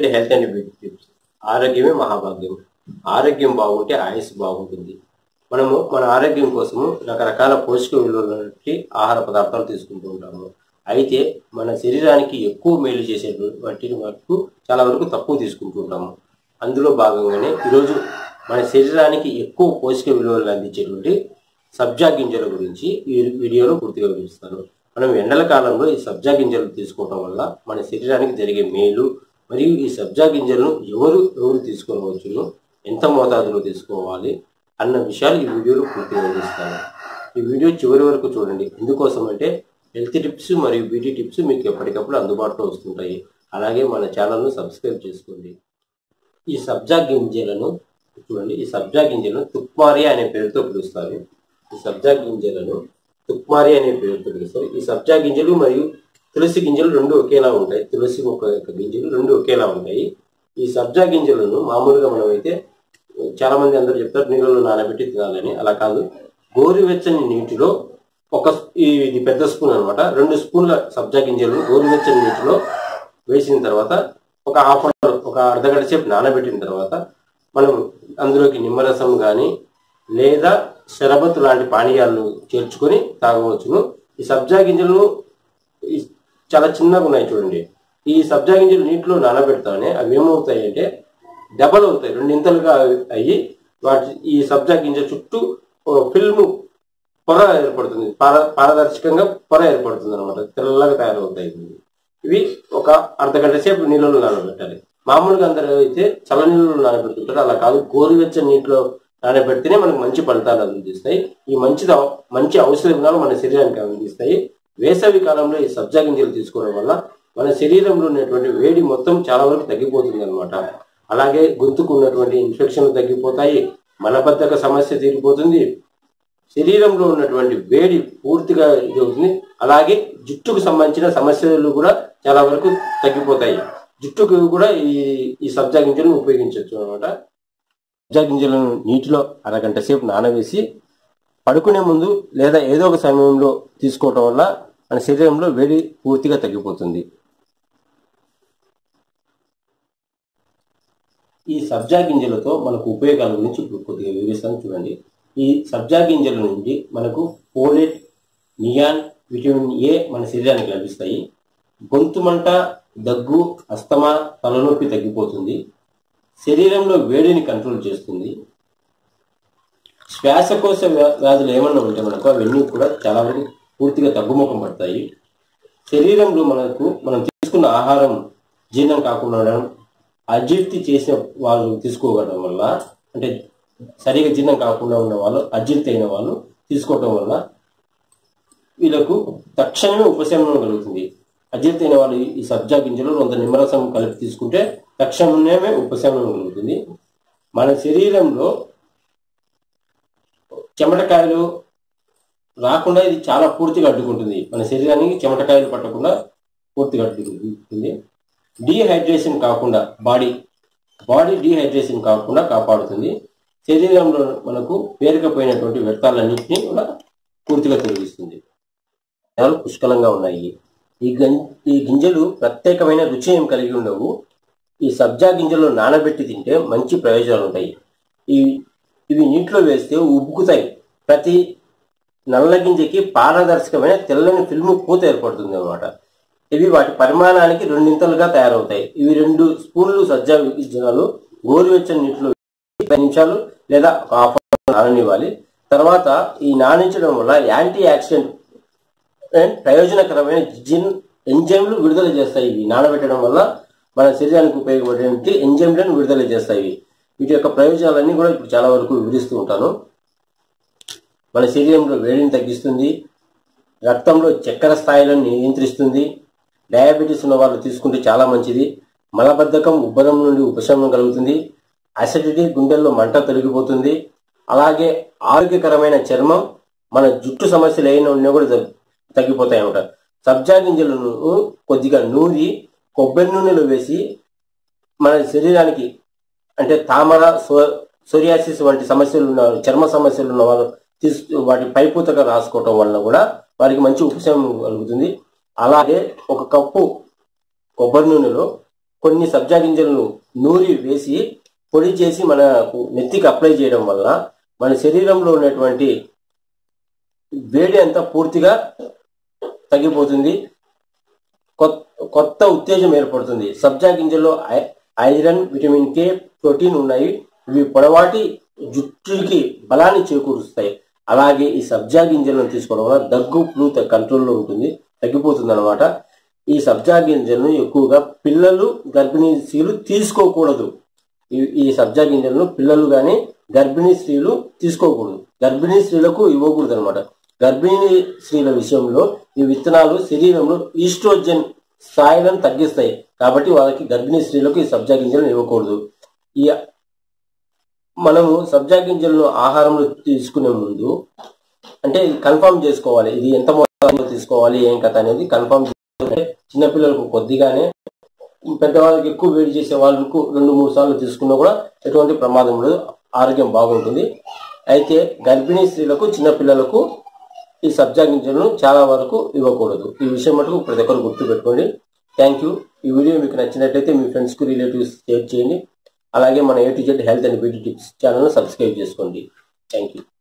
Health and beauty tips ఆరోగ్యమే మహాభాగ్యం ఆరోగ్యం బాగుంటే ఆయుష్ బాగుంటుంది మనము మన ఆరోగ్యం కోసము రకరకాల పోషక విలువలకి ఆహార పదార్థాలు తీసుకుంటూ ఉంటాము అయితే మన శరీరానికి ఎక్కువ మేలు చేసే వాటిని వరకు చాలా వరకు తక్కువ తీసుకుంటూ ఉంటాము అందులో భాగంగానే ఈరోజు మన శరీరానికి ఎక్కువ పోషక విలువలు అందించేటువంటి సబ్జా గింజల గురించి ఈ వీడియోలో పూర్తిగా వివరిస్తాను మనం ఎండల కాలంలో ఈ సబ్జా గింజలు తీసుకోవడం వల్ల మన శరీరానికి జరిగే మేలు మరియు ఈ సబ్జా గింజలను ఎవరు ఎవరు తీసుకోవచ్చును ఎంత మోతాదులో తీసుకోవాలి అన్న విషయాలు ఈ వీడియోలో పూర్తిగా వివరిస్తాను ఈ వీడియో చివరి వరకు చూడండి ఎందుకోసం అంటే హెల్త్ టిప్స్ మరియు బ్యూటీ టిప్స్ మీకు ఎప్పటికప్పుడు అందుబాటులో వస్తుంటాయి అలాగే మన ఛానల్ను సబ్స్క్రైబ్ చేసుకోండి ఈ సబ్జా గింజలను చూడండి ఈ సబ్జా గింజలను తుక్మారి అనే పేరుతో పిలుస్తారు ఈ సబ్జా గింజలను తుక్మారి అనే పేరుతో పిలుస్తారు ఈ సబ్జా గింజలు మరియు తులసి గింజలు రెండు ఒకేలా ఉంటాయి తులసి మొక్క యొక్క గింజలు రెండు ఒకేలా ఉంటాయి ఈ సబ్జా గింజలను మామూలుగా మనమైతే చాలా మంది అందరూ చెప్తారు నీళ్ళలో నానబెట్టి తినాలని అలా కాదు గోరువెచ్చని నీటిలో ఒక ఈ- ఇది పెద్ద స్పూన్ అన్నమాట రెండు స్పూన్ల సబ్జా గింజలను గోరువెచ్చని నీటిలో వేసిన తర్వాత ఒక హాఫ్ అన్ అవర్ ఒక అర్ధగంట సేపు నానబెట్టిన తర్వాత మనం అందులోకి నిమ్మరసం కానీ లేదా షరబత్ లాంటి పానీయాలను చేర్చుకొని తాగవచ్చును ఈ సబ్జా గింజలను ఈ- చాలా చిన్నగా ఉన్నాయి చూడండి ఈ సబ్జా గింజలు నీటిలో నానబెడతానే అవి ఏమవుతాయి అంటే డబల్ అవుతాయి రెండింతలుగా అయ్యి వాటి ఈ సబ్జా గింజ చుట్టూ ఫిల్మ్ పొర ఏర్పడుతుంది పార పారదర్శకంగా పొర ఏర్పడుతుంది అనమాట తెల్లగా తయారవుతాయి ఇవి. ఇవి ఒక అర్ధగంట సేపు నీళ్ళలో నానబెట్టాలి మామూలుగా అందరూ అయితే చల్ల నీళ్ళలో నానబెడుతుంటారు అలా కాదు గోరువెచ్చని నీటిలో నానబెడితేనే మనకు మంచి ఫలితాలు అందిస్తాయి ఈ మంచి మంచి ఔషధ గుణాలు మన శరీరానికి అందిస్తాయి వేసవి కాలంలో ఈ సబ్జా గింజలు తీసుకోవడం వల్ల మన శరీరంలో ఉన్నటువంటి వేడి మొత్తం చాలా వరకు తగ్గిపోతుంది అనమాట అలాగే గొంతుకు ఉన్నటువంటి ఇన్ఫెక్షన్లు తగ్గిపోతాయి మలబద్ధక సమస్య తీరిపోతుంది శరీరంలో ఉన్నటువంటి వేడి పూర్తిగా ఇది అవుతుంది అలాగే జుట్టుకు సంబంధించిన సమస్యలు కూడా చాలా వరకు తగ్గిపోతాయి జుట్టుకు కూడా ఈ ఈ సబ్జా గింజలను ఉపయోగించవచ్చు అనమాట సబ్జా గింజలను నీటిలో అరగంట సేపు నానవేసి పడుకునే ముందు లేదా ఏదో ఒక సమయంలో తీసుకోవటం వల్ల మన శరీరంలో వేడి పూర్తిగా తగ్గిపోతుంది ఈ సబ్జా గింజలతో మనకు ఉపయోగాల గురించి ఇప్పుడు కొద్దిగా వివరిస్తాను చూడండి ఈ సబ్జా గింజల నుండి మనకు ఫోలేట్ నియాన్ విటమిన్ ఏ మన శరీరానికి లభిస్తాయి గొంతు మంట దగ్గు అస్తమా తలనొప్పి తగ్గిపోతుంది శరీరంలో వేడిని కంట్రోల్ చేస్తుంది శ్వాసకోశ వ్యా- వ్యాధులు ఏమన్నా ఉంటే మనకు అవన్నీ కూడా చాలా వరకు పూర్తిగా తగ్గుముఖం పడతాయి శరీరంలో మనకు మనం తీసుకున్న ఆహారం జీర్ణం కాకుండా ఉండడం అజీర్తి చేసిన వాళ్ళు తీసుకోవడం వల్ల అంటే సరిగా జీర్ణం కాకుండా ఉన్న వాళ్ళు అజీర్తి అయిన వాళ్ళు తీసుకోవటం వల్ల వీళ్ళకు తక్షణమే ఉపశమనం కలుగుతుంది అజీర్తి అయిన వాళ్ళు ఈ సబ్జా గింజలు కొంత నిమ్మరసం కలిపి తీసుకుంటే తక్షణమే ఉపశమనం కలుగుతుంది మన శరీరంలో చెమటకాయలు రాకుండా ఇది చాలా పూర్తిగా అడ్డుకుంటుంది మన శరీరానికి చెమటకాయలు పట్టకుండా పూర్తిగా అడ్డుకుంటుంది డీహైడ్రేషన్ కాకుండా బాడీ బాడీ డీహైడ్రేషన్ కాకుండా కాపాడుతుంది శరీరంలో మనకు పేరుకపోయినటువంటి వ్యర్థాలన్నింటినీ కూడా పూర్తిగా తొలగిస్తుంది గింజలు పుష్కలంగా ఉన్నాయి ఈ గం ఈ గింజలు ప్రత్యేకమైన రుచి ఏం కలిగి ఉండవు ఈ సబ్జా గింజలు నానబెట్టి తింటే మంచి ప్రయోజనాలు ఉంటాయి ఈ ఇవి నీటిలో వేస్తే ఉబ్బుకుతాయి ప్రతి నల్ల గింజకి పారదర్శకమైన తెల్లని ఫిల్మ్ పూత ఏర్పడుతుంది అనమాట ఇవి వాటి పరిమాణానికి రెండింతలుగా తయారవుతాయి ఇవి రెండు స్పూన్లు సజ్జా గింజలు గోరువెచ్చని నీటిలో పది నిమిషాలు లేదా ఒక హాఫ్ అవర్ నాననివ్వాలి తర్వాత ఈ నానించడం వల్ల యాంటీ యాక్సిడెంట్ అండ్ ప్రయోజనకరమైన జిన్ ఎంజైమ్లు విడుదల చేస్తాయి ఇవి నానబెట్టడం వల్ల మన శరీరానికి ఉపయోగపడేటువంటి ఎంజైమ్లను విడుదల చేస్తాయి వీటి యొక్క ప్రయోజనాలన్నీ కూడా ఇప్పుడు చాలా వరకు వివరిస్తూ ఉంటాను మన శరీరంలో వేడిని తగ్గిస్తుంది రక్తంలో చక్కెర స్థాయిలను నియంత్రిస్తుంది డయాబెటీస్ ఉన్న వాళ్ళు తీసుకుంటే చాలా మంచిది మలబద్ధకం ఉబ్బరం నుండి ఉపశమనం కలుగుతుంది అసిడిటీ గుండెల్లో మంట తొలగిపోతుంది అలాగే ఆరోగ్యకరమైన చర్మం మన జుట్టు సమస్యలు ఏమైనా ఉన్నా కూడా తగ్గి- తగ్గిపోతాయి అన్నమాట సబ్జా గింజలను కొద్దిగా నూరి కొబ్బరి నూనెలో వేసి మన శరీరానికి అంటే తామర సో సోరియాసిస్ వంటి సమస్యలు ఉన్న చర్మ సమస్యలు ఉన్న వాళ్ళు తీసు వాటి పైపూతగా రాసుకోవటం వలన కూడా వారికి మంచి ఉపశమనం కలుగుతుంది అలాగే ఒక కప్పు కొబ్బరి నూనెలో కొన్ని సబ్జా గింజలను నూరి వేసి పొడి చేసి మన నెత్తికి అప్లై చేయడం వల్ల మన శరీరంలో ఉన్నటువంటి వేడి అంతా పూర్తిగా తగ్గిపోతుంది కొత్త కొత్త ఉత్తేజం ఏర్పడుతుంది సబ్జా గింజల్లో ఐ- ఐరన్ విటమిన్ కే ప్రోటీన్ ఉన్నాయి ఇవి పొడవాటి జుట్టుకి బలాన్ని చేకూరుస్తాయి అలాగే ఈ సబ్జా గింజలను తీసుకోవడం వల్ల దగ్గు ఫ్లూ త- కంట్రోల్లో ఉంటుంది తగ్గిపోతుంది అనమాట ఈ సబ్జా గింజలను ఎక్కువగా పిల్లలు గర్భిణీ స్త్రీలు తీసుకోకూడదు ఈ- ఈ సబ్జా గింజలను పిల్లలు గాని గర్భిణీ స్త్రీలు తీసుకోకూడదు గర్భిణీ స్త్రీలకు ఇవ్వకూడదు అనమాట గర్భిణీ స్త్రీల విషయంలో ఈ విత్తనాలు శరీరంలో ఈస్ట్రోజన్ స్థాయిలను తగ్గిస్తాయి కాబట్టి వాళ్ళకి గర్భిణీ స్త్రీలకు ఈ సబ్జా గింజలను ఇవ్వకూడదు ఈ మనము సబ్జా గింజలను ఆహారంలో తీసుకునే ముందు అంటే కన్ఫర్మ్ చేసుకోవాలి ఇది ఎంత మోతాదులో తీసుకోవాలి ఏం కథ అనేది కన్ఫర్మ్ చేసుకుంటే చిన్నపిల్లలకు కొద్దిగానే పెద్దవాళ్ళకి ఎక్కువ వేడి చేసే వాళ్ళకు రెండు మూడు సార్లు తీసుకున్నా కూడా ఎటువంటి ప్రమాదం ఉండదు ఆరోగ్యం బాగుంటుంది అయితే గర్భిణీ స్త్రీలకు చిన్నపిల్లలకు ఈ సబ్జా గింజలను చాలా వరకు ఇవ్వకూడదు ఈ విషయం మటుకు ప్రతి ఒక్కరు గుర్తు పెట్టుకోండి థ్యాంక్ యూ ఈ వీడియో మీకు నచ్చినట్లయితే మీ ఫ్రెండ్స్కు రిలేటివ్స్ షేర్ చేయండి అలాగే మన A to Z health and beauty tips ఛానల్ను సబ్స్క్రైబ్ చేసుకోండి థ్యాంక్ యూ